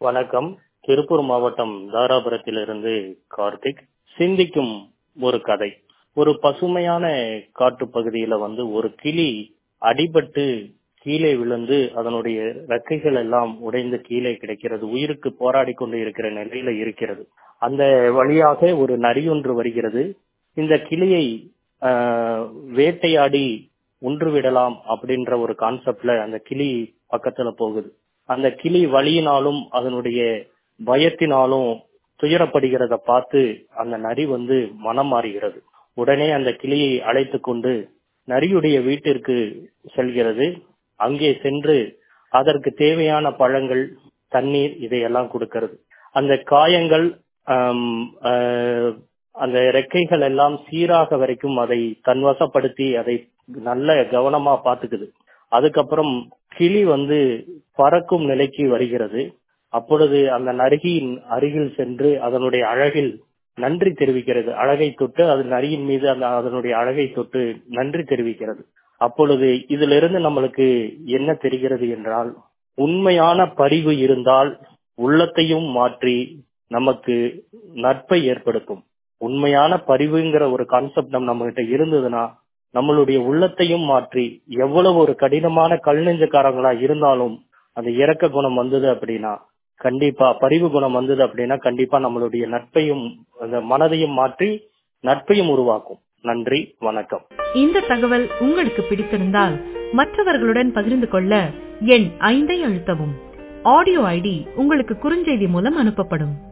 வணக்கம் திருப்பூர் மாவட்டம் தாராபுரத்திலிருந்து கார்த்திக் சிந்திக்கும் ஒரு கதை ஒரு பசுமையான காட்டு பகுதியில வந்து ஒரு கிளி அடிபட்டு கீழே விழுந்து அதனுடைய ரெக்கைகள் எல்லாம் உடைந்து கீழே கிடைக்கிறது உயிருக்கு போராடி கொண்டு இருக்கிற நிலையில இருக்கிறது அந்த வழியாக ஒரு நரி ஒன்று வருகிறது இந்த கிளியை ஆஹ், வேட்டையாடி ஒன்று விடலாம் அப்படின்ற ஒரு கான்செப்ட்ல அந்த கிளி பக்கத்துல போகுது அந்த கிளி வலியினாலும் அதனுடைய பயத்தினாலும் துயரப்படுகிறத பார்த்து அந்த நரி வந்து மனம் மாறுகிறது உடனே அந்த கிளியை அழைத்து கொண்டு நரியுடைய வீட்டிற்கு செல்கிறது அங்கே சென்று அதற்கு தேவையான பழங்கள் தண்ணீர் இதையெல்லாம் கொடுக்கிறது அந்த காயங்கள் ஆம், ஆஹ், அந்த ரெக்கைகள் எல்லாம் சீராக வரைக்கும் அதை தன்வசப்படுத்தி அதை நல்ல கவனமா பாத்துக்குது அதுக்கப்புறம் கிளி வந்து பறக்கும் நிலைக்கு வருகிறது அப்பொழுது அந்த நரியின் அருகில் சென்று அதனுடைய அழகில் நன்றி தெரிவிக்கிறது அழகை தொட்டு அது நரியின் மீது அந்த அதனுடைய அழகை தொட்டு நன்றி தெரிவிக்கிறது அப்பொழுது இதிலிருந்து நம்மளுக்கு என்ன தெரிகிறது என்றால் உண்மையான பரிவு இருந்தால் உள்ளத்தையும் மாற்றி நமக்கு நட்பை ஏற்படுத்தும் உண்மையான பரிவுங்கிற ஒரு கான்செப்ட் நம்ம நம்ம கிட்ட இருந்ததுன்னா நம்மளுடைய உள்ளத்தையும் மாற்றி எவ்வளவு ஒரு கடினமான கல் நெஞ்சக்காரங்களா இருந்தாலும் அந்த இரக்க குணம் வந்தது அப்படின்னா கண்டிப்பா பரிவு குணம் வந்தது அப்படின்னா கண்டிப்பா நம்மளுடைய நட்பையும் அந்த மனதையும் மாற்றி நட்பையும் உருவாக்கும் நன்றி வணக்கம் இந்த தகவல் உங்களுக்கு பிடித்திருந்தால் மற்றவர்களுடன் பகிர்ந்து கொள்ள எண் ஐந்தை அழுத்தவும் ஆடியோ ஐடி உங்களுக்கு குறுஞ்செய்தி மூலம் அனுப்பப்படும்